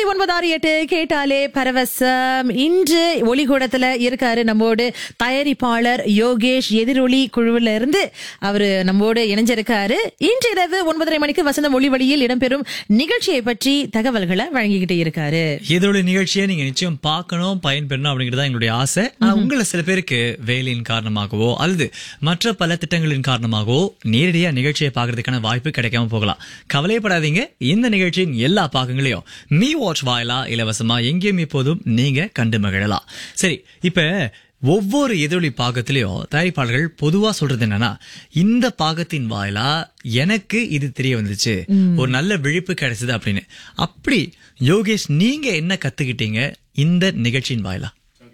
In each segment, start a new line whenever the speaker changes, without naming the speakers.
ஒன்பது ஆறு எட்டு கேட்டாலே பரவசம் இன்று ஒளிகூடத்துல இருக்காரு நம்மோடு தயாரிப்பாளர் யோகேஷ் எதிரொலி குழுவில இருந்து அவரு நம்மோடு இணைஞ்சிருக்காரு இன்று இரவு ஒன்பதரை மணிக்கு வசந்தம் ஒளி வழியில் இடம்பெறும் நிகழ்ச்சியை பற்றி தகவல்களை வழங்கிக்கிட்டு இருக்காரு
இதோட நிகழ்ச்சியை நீங்க நிச்சயம் பார்க்கணும் பயன்பெறணும் அப்படிங்கிறது தான் எங்களுடைய ஆசை ஆனா உங்கள சில பேருக்கு வேலையின் காரணமாகவோ அல்லது மற்ற பல திட்டங்களின் காரணமாகவோ நேரடியா நிகழ்ச்சியை பார்க்கறதுக்கான வாய்ப்பு கிடைக்காம போகலாம் கவலைப்படாதீங்க இந்த நிகழ்ச்சியின் எல்லா பாகங்களையும் மீ வாட்ச் வாயிலா இலவசமா எங்கேயும் இப்போதும் நீங்க கண்டு மகிழலாம் சரி இப்ப ஒவ்வொரு எதிரொலி பாகத்திலையும் தயாரிப்பாளர்கள் பொதுவா சொல்றது என்னன்னா இந்த பாகத்தின் வாயிலா எனக்கு இது தெரிய வந்துச்சு ஒரு நல்ல விழிப்பு கிடைச்சது அப்படின்னு அப்படி யோகேஷ் நீங்க என்ன கத்துக்கிட்டீங்க இந்த நிகழ்ச்சியின் வாயிலா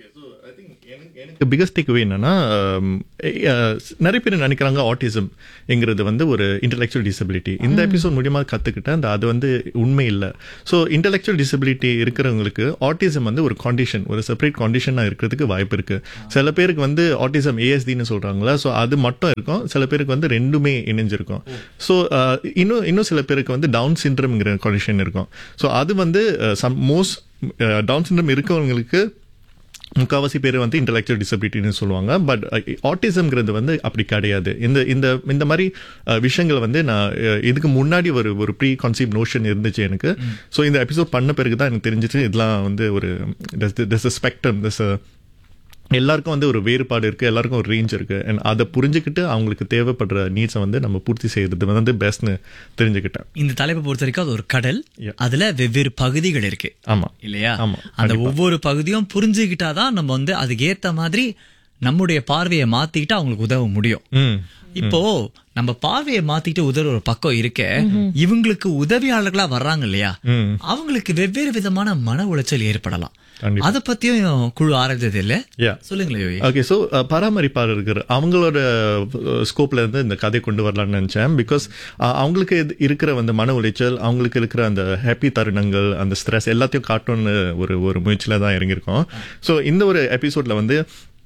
எனக்கு பிகஸ்ட் டேக்அவே என்னன்னா um, அஹ், நிறைய பேர் நினைக்கிறாங்க ஆட்டிசம் என்கிறது வந்து ஒரு இன்டெலெக்சுவல் டிசபிலிட்டி இந்த எபிசோட் மூலியமா கத்துக்கிட்டேன் அந்த அது வந்து உண்மை இல்லை ஸோ இன்டெலெக்சுவல் டிசபிலிட்டி இருக்கிறவங்களுக்கு ஆட்டிசம் வந்து ஒரு காண்டிஷன் ஒரு செப்பரேட் காண்டிஷனாக இருக்கிறதுக்கு வாய்ப்பு இருக்கு சில பேருக்கு வந்து ஆட்டிசம் ஏஎஸ்டின்னு சொல்றாங்களா ஸோ அது மட்டும் இருக்கும் சில பேருக்கு வந்து ரெண்டுமே இணைஞ்சிருக்கும் ஸோ இன்னும் இன்னும் சில பேருக்கு வந்து டவுன் சிண்ட்ரம்ங்கிற காண்டிஷன் இருக்கும் ஸோ அது வந்து சம் மோஸ்ட் டவுன் சிண்ட்ரம் இருக்கவங்களுக்கு முக்காவாசி பேர் வந்து இன்டெலெக்சுவல் டிசபிலிட்டின்னு சொல்லுவாங்க பட் ஆட்டிசம்ங்கிறது வந்து அப்படி கிடையாது இந்த இந்த இந்த மாதிரி அஹ், விஷயங்கள் வந்து நான் அஹ், இதுக்கு முன்னாடி ஒரு ஒரு ப்ரீ கான்சீப் நோஷன் இருந்துச்சு எனக்கு ஸோ இந்த எபிசோட் பண்ண பிறகு தான் எனக்கு தெரிஞ்சிச்சு இதெல்லாம் வந்து ஒரு தஸ் ஸ்பெக்ட்ரம் தஸ் எல்லாருக்கும் வந்து ஒரு வேறுபாடு இருக்கு எல்லாருக்கும் ஒரு ரேஞ்ச் இருக்கு அண்ட் அதை புரிஞ்சுக்கிட்டு அவங்களுக்கு தேவைப்படுற நீட்ஸை வந்து நம்ம பூர்த்தி செய்யறது வந்து பெஸ்ட்னு தெரிஞ்சுக்கிட்டேன்
இந்த தலைப்பை பொறுத்த வரைக்கும் அது ஒரு கடல்
Yeah.
அதுல வெவ்வேறு பகுதிகள் இருக்கு
ஆமா
இல்லையா
ஆமா,
அந்த ஒவ்வொரு பகுதியும் புரிஞ்சுக்கிட்டாதான் நம்ம வந்து அதுக்கு ஏத்த மாதிரி நம்முடைய பார்வையை மாத்திக்கிட்டு அவங்களுக்கு உதவ முடியும்
ம்
இப்போ நம்ம பார்வையை மாத்திட்டு உதவுற ஒரு பக்கம் இருக்க இவங்களுக்கு உதவியாளர்களா வர்றாங்க இல்லையா
ம்
அவங்களுக்கு வெவ்வேறு விதமான மன உளைச்சல் ஏற்படலாம்
கண்டிப்பா.
அத பத்தியும் குழு ஆராய்ஞ்சது இல்ல
Yeah.
சொல்லுங்களேன் யோகி
ஓகே ஸோ பராமரிப்பாளர்கள் அவங்களோட ஸ்கோப்ல இருந்து இந்த கதை கொண்டு வரலாம்னு நினைச்சேன் பிகாஸ் அவங்களுக்கு இது- இருக்கிற அந்த மன உளைச்சல் அவங்களுக்கு இருக்கிற அந்த ஹாப்பி தருணங்கள் அந்த ஸ்ட்ரெஸ் எல்லாத்தையும் காட்டணும்னு ஒரு ஒரு முயற்சியில தான் இறங்கியிருக்கோம் ஸோ இந்த ஒரு எபிசோட்ல வந்து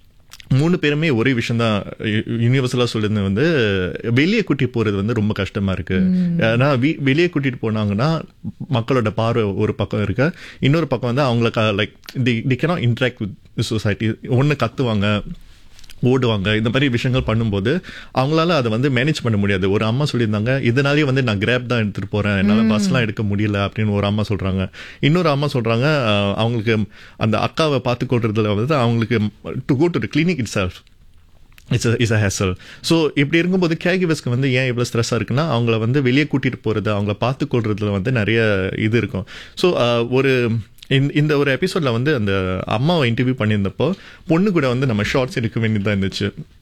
மூணு பேருமே ஒரே விஷயம் தான் யூனிவர்சலாக சொல்லுறது வந்து வெளியே கூட்டி போறது வந்து ரொம்ப கஷ்டமா இருக்கு ஏன்னா வீ- வெளியே கூட்டிட்டு போனாங்கன்னா மக்களோட பார்வை ஒரு பக்கம் இருக்கு இன்னொரு பக்கம் வந்து அவங்களுக்கு like the the cannot interact with society ஒன்று கத்துவாங்க ஓடுவாங்க இந்த மாதிரி விஷயங்கள் பண்ணும்போது அவங்களால அதை வந்து மேனேஜ் பண்ண முடியாது ஒரு அம்மா சொல்லியிருந்தாங்க இதனாலேயே வந்து நான் கிராப் தான் எடுத்துட்டு போறேன் என்னால பஸ்லாம் எடுக்க முடியல அப்படின்னு ஒரு அம்மா சொல்றாங்க இன்னொரு அம்மா சொல்றாங்க அஹ், அவங்களுக்கு அந்த அக்காவை பார்த்து கொள்றதுல வந்து அவங்களுக்கு to go to clinic itself it's is a hassle so இப்படி இருக்கும்போது கேகிவர்ஸ்க்கு வந்து ஏன் இவ்வளோ ஸ்ட்ரெஸ்ஸாக இருக்குன்னா அவங்கள வந்து வெளியே கூட்டிகிட்டு போகிறது அவங்கள பார்த்து கொள்றதுல வந்து நிறைய இது இருக்கும் ஸோ ஒரு இந்த- இந்த ஒரு எபிசோட்ல வந்து அந்த அம்மாவை இன்டர்வியூ பண்ணியிருந்தப்போ பொண்ணு கூட வந்து நம்ம ஷார்ட்ஸ் எடுக்க வேண்டியதாக இருந்துச்சு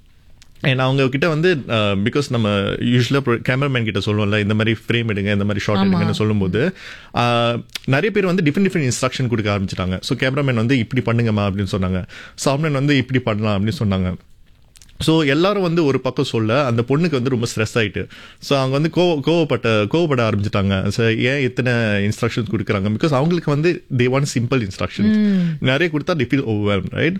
அண்ட் அவங்க கிட்ட வந்து பிகாஸ் நம்ம யூஸ்வலாக கேமராமேன் கிட்ட சொல்லுவோம்ல இந்த மாதிரி ஃப்ரேம் எடுங்க இந்த மாதிரி ஷார்ட் எடுங்கன்னு சொல்லும்போது ஆஹ், நிறைய பேர் வந்து டிஃப்ரெண்ட் டிஃப்ரெண்ட் இன்ஸ்ட்ரக்ஷன் கொடுக்க ஆரம்பிச்சிட்டாங்க ஸோ கேமராமேன் வந்து இப்படி பண்ணுங்கம்மா அப்படின்னு சொன்னாங்க சாப்மேன் வந்து இப்படி பண்ணலாம் அப்படின்னு சொன்னாங்க ஸோ எல்லாரும் வந்து ஒரு பக்கம் சொல்ல அந்த பொண்ணுக்கு வந்து ரொம்ப ஸ்ட்ரெஸ் ஆயிட்டு ஸோ அவங்க வந்து கோ கோவப்பட்ட கோவப்பட ஆரம்பிச்சிட்டாங்க ஸோ ஏன் இத்தனை இன்ஸ்ட்ரக்ஷன்ஸ் கொடுக்குறாங்க பிகாஸ் அவங்களுக்கு வந்து தே வாண்ட் சிம்பிள் இன்ஸ்ட்ரக்ஷன் நிறைய கொடுத்தா they feel over right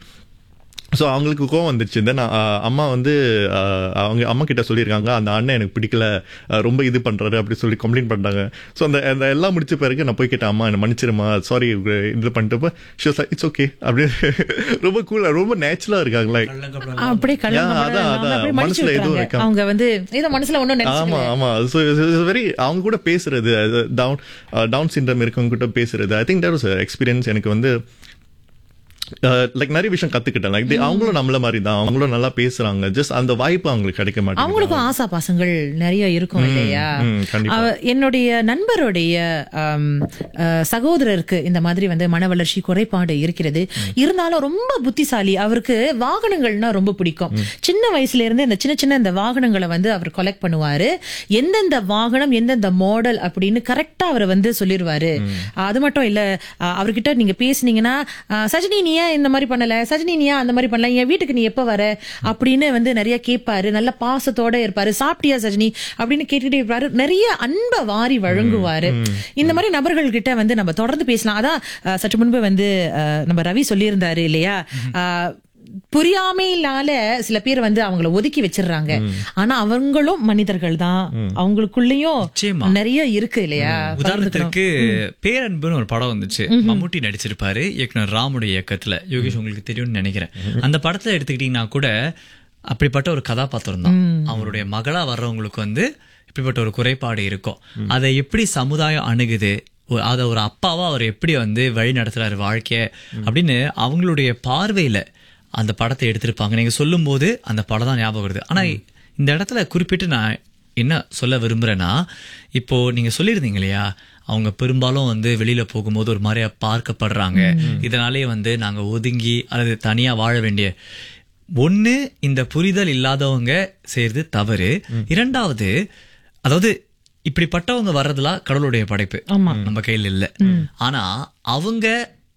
so அவங்களுக்கு கோவம் வந்துருச்சு தென் அம்மா வந்து அஹ், அவங்க அம்மா கிட்ட சொல்லியிருக்காங்க அந்த அண்ணன் எனக்கு பிடிக்கல அஹ், ரொம்ப இது பண்றாரு அப்படி சொல்லி கம்ப்ளைண்ட் பண்றாங்க ஸோ அந்த அந்த எல்லாம் முடிச்ச பிறகு நான் போய் கேட்டேன் அம்மா என்ன மன்னிச்சிருமா சாரி இது பண்ணிட்டு ஷோஸ் இட்ஸ் ஓகே அப்படின்னு ரொம்ப கூலா ரொம்ப நேச்சுரலா இருக்காங்க லைக்
அப்படியே கல்யாணம்
Yeah,
பண்ண
அதான்,
இல்லாம
அதான்.
அப்படியே மன்னிச்சு
மனசுல எதுவும்
விட்டுறாங்க.
வைக்காம.
அவங்க வந்து ஏதோ மனசுல ஒண்ணும்
ஆமா
நினைச்சுக்கல
ஆமா ஸோ வெரி அவங்க கூட பேசுறது டவுன் டவுன் சிண்ட்ரம் இருக்கவங்க கிட்ட பேசுறது I think there was experience எனக்கு வந்து லைக் நிறைய விஷயம் கத்துக்கிட்டேன் லைக் அவங்களும் நம்மள மாதிரி தான் அவங்களும் நல்லா பேசுறாங்க ஜஸ்ட் அந்த வாய்ப்பு அவங்களுக்கு கிடைக்க மாட்டேங்குது
அவங்களுக்கும் ஆசா பாசங்கள் நிறைய இருக்கும் இல்லையா
ம், கண்டிப்பா.
அவ- என்னுடைய நண்பருடைய ஆம், அஹ், சகோதரருக்கு இந்த மாதிரி வந்து மன வளர்ச்சி குறைபாடு இருக்கிறது இருந்தாலும் ரொம்ப புத்திசாலி அவருக்கு வாகனங்கள்னா ரொம்ப பிடிக்கும் சின்ன வயசுல இருந்து இந்த சின்ன சின்ன இந்த வாகனங்களை வந்து அவர் கொலெக்ட் பண்ணுவாரு எந்தெந்த வாகனம் எந்தெந்த மாடல் அப்படின்னு கரெக்டா அவர் வந்து சொல்லிடுவாரு அது மட்டும் இல்ல அஹ், அவர்கிட்ட நீங்க பேசுனீங்கன்னா அஹ், சஜினி நீ ஏன் இந்த மாதிரி பண்ணல சஜினி நீ ஏன் அந்த மாதிரி பண்ணல என் வீட்டுக்கு நீ எப்ப வர அப்படின்னு வந்து நிறைய கேட்பாரு நல்ல பாசத்தோட இருப்பாரு சாப்பிட்டியா சஜினி அப்படின்னு கேட்டுட்டே இருப்பாரு நிறைய அன்பை வாரி வழங்குவாரு இந்த மாதிரி நபர்கள் கிட்ட வந்து நம்ம தொடர்ந்து பேசலாம் அதான் அஹ், சற்று முன்பு வந்து அஹ், நம்ம ரவி சொல்லியிருந்தாரு இல்லையா அஹ், புரியாமையினால சில பேர் வந்து அவங்கள ஒதுக்கி வச்சிடுறாங்க ஆனா அவங்களும் மனிதர்கள் தான் அவங்களுக்குள்ளயும்
நிச்சயமா.
நிறைய இருக்கு இல்லையா
உதாரணத்திற்கு பேரன்புன்னு ஒரு படம் வந்துச்சு மம்முட்டி நடிச்சிருப்பாரு இயக்குனர் ராமுடைய இயக்கத்துல யோகேஷ் உங்களுக்கு தெரியும்னு நினைக்கிறேன் அந்த படத்துல எடுத்துக்கிட்டீங்கன்னா கூட அப்படிப்பட்ட ஒரு கதாபாத்திரம் தான் அவருடைய மகளா வர்றவங்களுக்கு வந்து இப்படிப்பட்ட ஒரு குறைபாடு இருக்கும் அதை எப்படி சமுதாயம் அணுகுது ஒ- அத ஒரு அப்பாவா அவர் எப்படி வந்து வழி நடத்துறாரு வாழ்க்கைய அப்படின்னு அவங்களுடைய பார்வையில அந்த படத்தை எடுத்திருப்பாங்க நீங்க சொல்லும்போது அந்த படம் தான் ஞாபகம் வருது ஆனா இந்த இடத்துல குறிப்பிட்டு நான் என்ன சொல்ல விரும்புறேன்னா இப்போ நீங்க சொல்லியிருந்தீங்க இல்லையா அவங்க பெரும்பாலும் வந்து வெளியில போகும்போது ஒரு மாதிரியா பார்க்கப்படுறாங்க இதனாலே வந்து நாங்க ஒதுங்கி அல்லது தனியா வாழ வேண்டிய ஒண்ணு இந்த புரிதல் இல்லாதவங்க செய்யறது தவறு இரண்டாவது அதாவது இப்படிப்பட்டவங்க வர்றதுலாம் கடவுளுடைய படைப்பு நம்ம கையில் இல்ல ஆனா அவங்க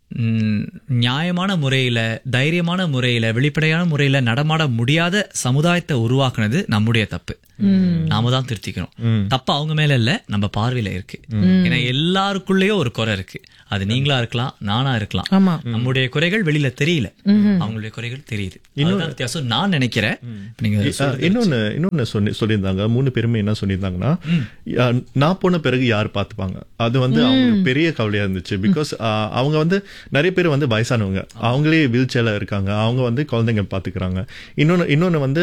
ம், நியாயமான முறையில தைரியமான முறையில வெளிப்படையான முறையில நடமாட முடியாத சமுதாயத்தை உருவாக்குனது நம்முடைய தப்பு நாம தான் திருத்திக்கணும் தப்பு அவங்க மேல இல்ல நம்ம பார்வையில இருக்கு ஏன்னா எல்லாருக்குள்ளேயும் ஒரு குறை இருக்கு அது நீங்களா இருக்கலாம் நானா இருக்கலாம்
ஆமா
நம்முடைய குறைகள் வெளியில தெரியல அவங்களுடைய குறைகள் தெரியுது அதுதான் வித்தியாசம் நான் நினைக்கிறேன் நீங்க
அஹ், இன்னொன்னு இன்னொன்னு சொல்லி சொல்லியிருந்தாங்க மூணு பேருமே என்ன சொல்லியிருந்தாங்கன்னா அஹ், நான் போன பிறகு யார் பார்த்துப்பாங்க அது வந்து அவங்களுக்கு பெரிய கவலையா இருந்துச்சு பிகாஸ் அவங்க வந்து நிறைய பேர் வந்து வயசானவங்க அவங்களே வீல் சேர்ல இருக்காங்க அவங்க வந்து குழந்தைங்க பாத்துக்கிறாங்க இன்னொன்னு இன்னொன்னு வந்து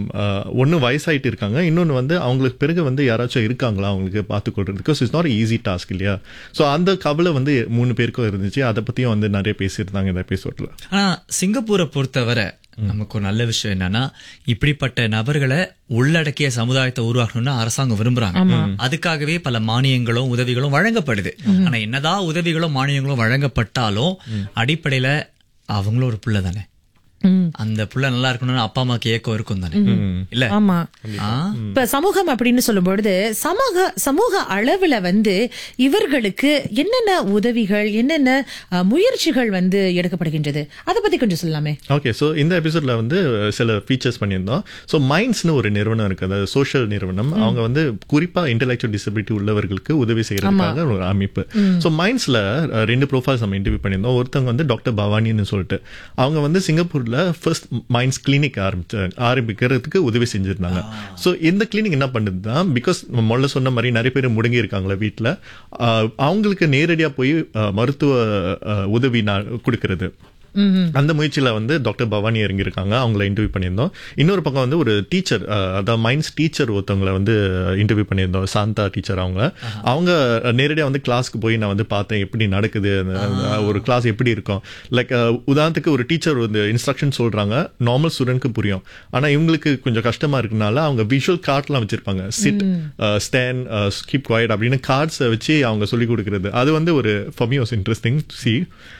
ஒன்னு வயசாயிட்டு இருக்காங்க இன்னொன்னு வந்து அவங்களுக்கு பிறகு வந்து யாராச்சும் இருக்காங்களா அவங்களுக்கு பார்த்துக்கொள்றது because it's not easy task இல்லையா ஸோ அந்த கவலை வந்து மூணு பேருக்கும் இருந்துச்சு அதை பத்தியும் வந்து நிறைய பேசியிருந்தாங்க இந்த எபிசோட்ல
ஆனா சிங்கப்பூரை பொறுத்தவரை நமக்கு ஒரு நல்ல விஷயம் என்னன்னா இப்படிப்பட்ட நபர்களை உள்ளடக்கிய சமுதாயத்தை உருவாக்கணும்னு அரசாங்கம் விரும்புறாங்க அதுக்காகவே பல மானியங்களும் உதவிகளும் வழங்கப்படுது ஆனா என்னதான் உதவிகளும் மானியங்களும் வழங்கப்பட்டாலும் அடிப்படையில அவங்களும் ஒரு புள்ள தானே
ம்.
அந்த புள்ள நல்லா இருக்கணும்னு அப்பா அம்மாக்கு ஏக்கம் இருக்கும் தானே இல்ல
ஆமா
ஆ?
இப்ப சமூகம் அப்படின்னு சொல்லும் பொழுது சமூக சமூக அளவுல வந்து இவர்களுக்கு என்னென்ன உதவிகள் என்னென்ன அஹ், முயற்சிகள் வந்து எடுக்கப்படுகின்றது அதை பத்தி கொஞ்சம் சொல்லலாமே
ஓகே ஸோ இந்த எபிசோட்ல வந்து சில ஃபீச்சர்ஸ் பண்ணியிருந்தோம் ஸோ மைண்ட்ஸ்னு ஒரு நிறுவனம் இருக்கு அதாவது சோஷியல் நிறுவனம் அவங்க வந்து குறிப்பா இன்டெலெக்சுவல் டிசபிலிட்டி உள்ளவர்களுக்கு உதவி செய்யறதுக்காக ஒரு அமைப்பு ஸோ மைண்ட்ஸ்ல ரெண்டு ப்ரொஃபைல்ஸ் நம்ம இன்டர்வியூ பண்ணியிருந்தோம் ஒருத்தவங்க வந்து டாக்டர் பவானின்னு சொல்லிட்டு அவங்க வந்து சிங்கப்பூர்ல ஃபர்ஸ்ட் மைண்ட்ஸ் கிளினிக் ஆரம்பிச்சு ஆரம்பிக்கிறதுக்கு உதவி செஞ்சிருந்தாங்க ஸோ இந்த கிளினிக் என்ன பண்ணுதுன்னா பிகாஸ் முதல்ல சொன்ன மாதிரி நிறைய பேர் முடங்கி இருக்காங்களா வீட்டில் அவங்களுக்கு நேரடியாக போய் அஹ், மருத்துவ அஹ், உதவி நான் கொடுக்கறது அந்த முயற்சியில வந்து டாக்டர் பவானி இறங்கியிருக்காங்க அவங்கள இன்டர்வியூ பண்ணியிருந்தோம் இன்னொரு பக்கம் வந்து ஒரு டீச்சர் அதாவது மைண்ட்ஸ் டீச்சர் ஒருத்தவங்களை வந்து இன்டர்வியூ பண்ணியிருந்தோம் சாந்தா டீச்சர் அவங்க அவங்க நேரடியாக வந்து கிளாஸ்க்கு போய் நான் வந்து பார்த்தேன் எப்படி நடக்குது அந்த- அந்த ஒரு கிளாஸ் எப்படி இருக்கும் லைக் உதாரணத்துக்கு ஒரு டீச்சர் வந்து இன்ஸ்ட்ரக்ஷன் சொல்றாங்க நார்மல் ஸ்டூடெண்ட்க்கு புரியும் ஆனா இவங்களுக்கு கொஞ்சம் கஷ்டமா இருக்கனால அவங்க விஷுவல் கார்ட்லாம் வச்சிருப்பாங்க சிட் ஸ்டேன் ஸ்கிப் குவாய்ட் அப்படின்னு கார்ட்ஸை வச்சு அவங்க சொல்லி கொடுக்கறது அது வந்து ஒரு ஃபமி வாஸ் இன்ட்ரெஸ்டிங் சி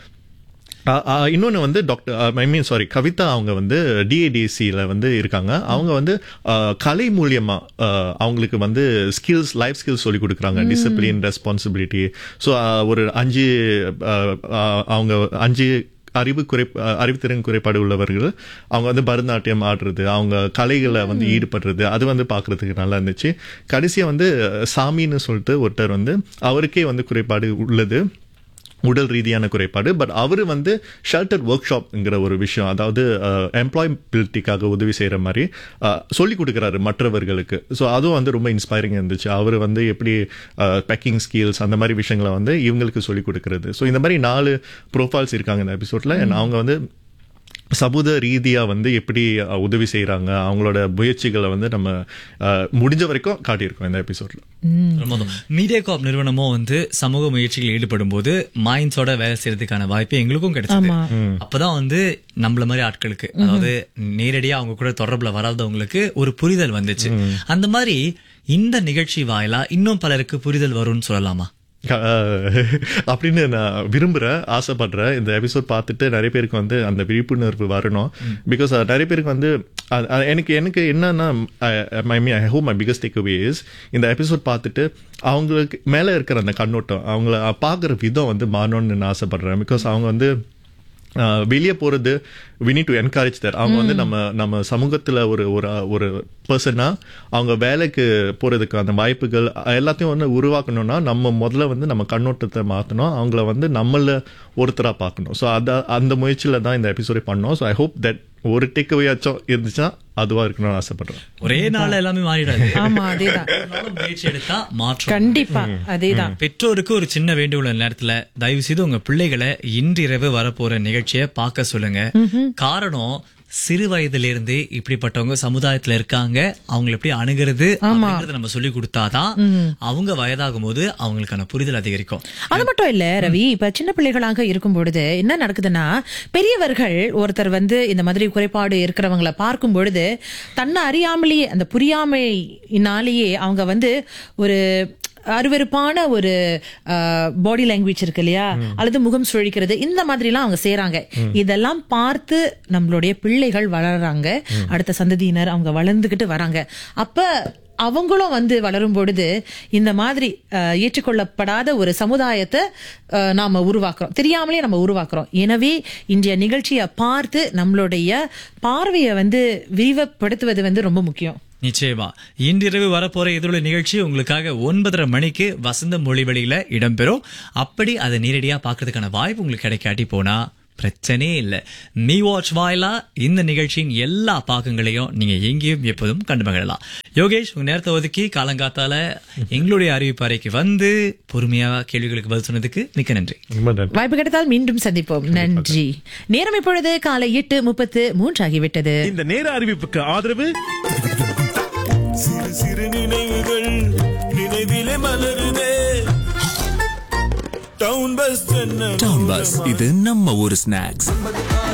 இன்னொன்று வந்து doctor I mean sorry Kavitha அவங்க வந்து டிஏடிசியில் வந்து இருக்காங்க அவங்க வந்து அஹ், கலை மூலியமா அஹ், அவங்களுக்கு வந்து ஸ்கில்ஸ் லைஃப் ஸ்கில்ஸ் சொல்லி கொடுக்குறாங்க டிசிப்ளின் ரெஸ்பான்சிபிலிட்டி ஸோ ஒரு அஞ்சு அஹ், அஹ், அவங்க அஞ்சு அறிவு குறை அஹ், அறிவுத்திறன் குறைபாடு உள்ளவர்கள் அவங்க வந்து பரதநாட்டியம் ஆடுறது அவங்க கலைகளை வந்து ஈடுபடுறது அது வந்து பார்க்கறதுக்கு நல்லா இருந்துச்சு கடைசியாக வந்து சாமின்னு சொல்லிட்டு ஒருத்தர் வந்து அவருக்கே வந்து குறைபாடு உள்ளது உடல் ரீதியான குறைபாடு பட் அவர் வந்து ஷெல்டர் ஒர்க் ஷாப்ங்கிற ஒரு விஷயம் அதாவது எம்ப்ளாயபிலிட்டிக்காக உதவி செய்கிற மாதிரி சொல்லி கொடுக்குறாரு மற்றவர்களுக்கு ஸோ அதுவும் வந்து ரொம்ப இன்ஸ்பைரிங் இருந்துச்சு அவர் வந்து எப்படி பேக்கிங் ஸ்கில்ஸ் அந்த மாதிரி விஷயங்களை வந்து இவங்களுக்கு சொல்லி கொடுக்குறது ஸோ இந்த மாதிரி நாலு ப்ரொஃபைல்ஸ் இருக்காங்க இந்த எபிசோட்ல அவங்க வந்து சமூக ரீதியா வந்து எப்படி அஹ், உதவி செய்றாங்க அவங்களோட முயற்சிகளை வந்து நம்ம அஹ், முடிஞ்ச வரைக்கும் காட்டியிருக்கோம் இந்த எபிசோட்ல
மீடியா காப் நிறுவனமும் வந்து சமூக முயற்சிகளில் ஈடுபடும் போது மைண்ட்ஸோட வேலை செய்யறதுக்கான வாய்ப்பு எங்களுக்கும் கிடைச்சது அப்பதான் வந்து நம்மள மாதிரி ஆட்களுக்கு அதாவது நேரடியா அவங்க கூட தொடர்புல வராதவங்களுக்கு ஒரு புரிதல் வந்துச்சு அந்த மாதிரி இந்த நிகழ்ச்சி வாயிலா இன்னும் பலருக்கு புரிதல் வரும்னு சொல்லலாமா
அஹ், அப்படின்னு நான் விரும்புறேன் ஆசைப்படுறேன் இந்த எபிசோட் பார்த்துட்டு நிறைய பேருக்கு வந்து அந்த விழிப்புணர்வு வரணும் பிகாஸ் நிறைய பேருக்கு வந்து அ- அ- எனக்கு எனக்கு என்னன்னா I mean I hope my biggest take is இந்த எபிசோட் பார்த்துட்டு அவங்களுக்கு மேலே இருக்கிற அந்த கண்ணோட்டம் அவங்கள பார்க்குற விதம் வந்து மாறணும்னு நான் ஆசைப்படுறேன் பிகாஸ் அவங்க வந்து அஹ், வெளியே போறது we need to encourage that அவங்க வந்து நம்ம நம்ம சமூகத்துல ஒரு ஒரு ஒரு பர்சனா அவங்க வேலைக்கு போறதுக்கு அந்த வாய்ப்புகள் எல்லாத்தையும் வந்து உருவாக்கணும்னா நம்ம முதல்ல வந்து நம்ம கண்ணோட்டத்தை மாத்தணும் அவங்கள வந்து நம்மள ஒருத்தரா பார்க்கணும் ஸோ அத அந்த முயற்சியில தான் இந்த எபிசோடை பண்ணோம் ஸோ ஐ ஹோப் தட் ஒரு டேக் அவேயாச்சும் இருந்துச்சுன்னா அதுவா இருக்கணும்னு ஆசைப்படுறேன்
ஒரே நாள் எல்லாமே மாறிடாது
ஆமா அதேதான்
ஒரு நாளும் முயற்சி எடுத்தா மாற்றம்
கண்டிப்பா அதேதான்
பெற்றோருக்கு ஒரு சின்ன வேண்டுகோள் இந்த நேரத்துல தயவு செய்து உங்க பிள்ளைகளை இன்றிரவு வரப்போற நிகழ்ச்சியை பார்க்க சொல்லுங்க காரணம் சிறு வயதுல இருந்தே இப்படிப்பட்டவங்க சமுதாயத்துல இருக்காங்க அவங்களை எப்படி அணுகிறது அப்படிங்கறத நம்ம சொல்லி கொடுத்தாதான் அவங்க வயதாகும் போது அவங்களுக்கான புரிதல் அதிகரிக்கும்
அது மட்டும் இல்ல ரவி இப்ப சின்ன பிள்ளைகளாக இருக்கும் பொழுது என்ன நடக்குதுன்னா பெரியவர்கள் ஒருத்தர் வந்து இந்த மாதிரி குறைபாடு இருக்கிறவங்களை பார்க்கும் பொழுது தன்னை அறியாமலேயே அந்த புரியாமையினாலேயே அவங்க வந்து ஒரு அருவருப்பான ஒரு பாடி லாங்குவேஜ் இருக்கு இல்லையா அல்லது முகம் சுழிக்கிறது இந்த மாதிரி எல்லாம் அவங்க செய்யறாங்க இதெல்லாம் பார்த்து நம்மளுடைய பிள்ளைகள் வளர்றாங்க அடுத்த சந்ததியினர் அவங்க வளர்ந்துகிட்டு வராங்க அப்ப அவங்களும் வந்து வளரும் பொழுது இந்த மாதிரி அஹ், ஏற்றுக்கொள்ளப்படாத ஒரு சமுதாயத்தை அஹ், நாம உருவாக்குறோம் தெரியாமலே நம்ம உருவாக்குறோம் எனவே இன்றைய நிகழ்ச்சியை பார்த்து நம்மளுடைய பார்வையை வந்து விரிவுபடுத்துவது வந்து ரொம்ப முக்கியம்
நிச்சயமா இன்றிரவு வரப்போற எதிரொலி நிகழ்ச்சி உங்களுக்காக ஒன்பதரை மணிக்கு வசந்த மொழிவெளியில இடம்பெறும் அப்படி அதை நேரடியா பார்க்கறதுக்கான வாய்ப்பு உங்களுக்கு கிடைக்காட்டி போனா பிரச்சனையே இல்ல மீ வாட்ச் வாயிலா இந்த நிகழ்ச்சியின் எல்லா பாகங்களையும் நீங்க எங்கேயும் எப்போதும் கண்டு மகிழலாம் யோகேஷ் உங்க நேரத்தை ஒதுக்கி காலங்காத்தால எங்களுடைய அறிவிப்பு அறைக்கு வந்து பொறுமையா கேள்விகளுக்கு பதில் சொன்னதுக்கு மிக்க நன்றி
ரொம்ப நன்றி
வாய்ப்பு கிடைத்தால் மீண்டும் சந்திப்போம் நன்றி நேரம் இப்பொழுது காலை எட்டு முப்பத்து மூன்று ஆகிவிட்டது
இந்த நேர அறிவிப்புக்கு ஆதரவு
சிறு சிறு நினைவுகள் நினைவிலே மலருதே town bus Chennai
town bus இது நம்ம ஊரு ஸ்நாக்ஸ்